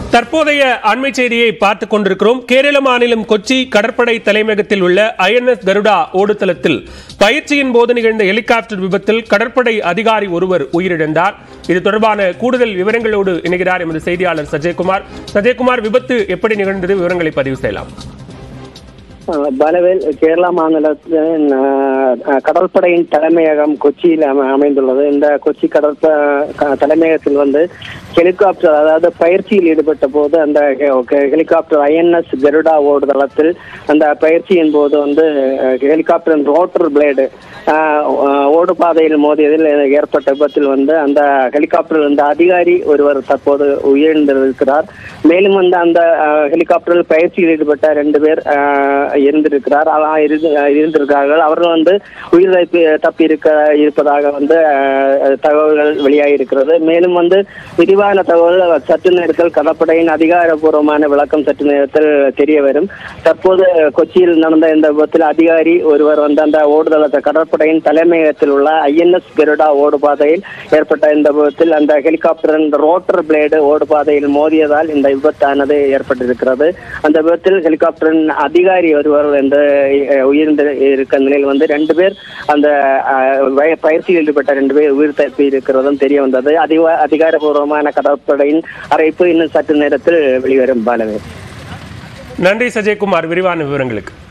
தற்போதைய அண்மை செய்தியை பார்த்துக் கொண்டிருக்கிறோம் கேரள மாநிலம் கொச்சி கடற்படை தலைமையகத்தில் உள்ள ஐஎன்எஸ் கருடா ஓடுதளத்தில் பயிற்சியின் போது நிகழ்ந்த ஹெலிகாப்டர் விபத்தில் கடற்படை அதிகாரி ஒருவர் உயிரிழந்தார் இது தொடர்பான கூடுதல் விவரங்களோடு இணைகிறார் எமது செய்தியாளர் சஜயகுமார் சஜயகுமார் விபத்து எப்படி நிகழ்ந்தது விவரங்களை பதிவு செய்யலாம் அஹ் பலவேல் கேரளா மாநிலத்தின் அஹ், கடற்படையின் தலைமையகம் கொச்சியில் அம- அமைந்துள்ளது இந்த கொச்சி கடற்ப க- தலைமையகத்தில் வந்து ஹெலிகாப்டர் அதாவது பயிற்சியில் ஈடுபட்ட போது அந்த ஹெ- ஹெ- ஹெலிகாப்டர் ஐஎன்எஸ் கருடா ஓடுதளத்தில் அந்த பயிற்சியின் போது வந்து அஹ், ஹெலிகாப்டரின் ரோட்டர் பிளேடு ஓடு பாதையில் மோதியதில் ஏற்பட்ட விபத்தில் வந்து அந்த ஹெலிகாப்டரில் இருந்த அதிகாரி ஒருவர் தற்போது உயிரிழந்திருக்கிறார் மேலும் வந்து அந்த அஹ், ஹெலிகாப்டரில் பயிற்சியில் ஈடுபட்ட ரெண்டு பேர் அஹ், இருந்திருக்கிறார் அஹ், இருந்து- இருந்திருக்கிறார்கள் அவர்கள் வந்து உயிர் தப்பி தப்பி இருக்க இருப்பதாக வந்து அஹ், தகவல்கள் வெளியாகி இருக்கிறது மேலும் வந்து விரிவான தகவல் சற்று நேரத்தில் கடற்படையின் அதிகாரப்பூர்வமான விளக்கம் சற்று நேரத்தில் தெரிய வரும் தற்போது கொச்சியில் நடந்த இந்த விபத்தில் அதிகாரி ஒருவர் வந்து அந்த ஓடுதளத்தை கடற்படையின் தலைமையகத்தில் உள்ள ஐஎன்எஸ் கருடா ஓடுபாதையில் ஏற்பட்ட இந்த விபத்தில் அந்த ஹெலிகாப்டரின் ரோட்டர் பிளேடு ஓடுபாதையில் மோதியதால் இந்த விபத்தானது ஏற்பட்டிருக்கிறது அந்த விபத்தில் ஹெலிகாப்டரின் அதிகாரி ஒருவர் வந்து அஹ், உயிர்ந்து இருக்க நிலையில் வந்து ரெண்டு பேர் அந்த அஹ், வய- பயிற்சியில் ஈடுபட்ட ரெண்டு பேர் உயிர் தப்பி இருக்கிறதும் தெரிய வந்தது அதிக அதிகாரப்பூர்வமான கடற்படையின் அறிவிப்பு இன்னும் சற்று நேரத்தில் வெளிவரும் பாலவே நன்றி சஜயகுமார் விரிவான விவரங்களுக்கு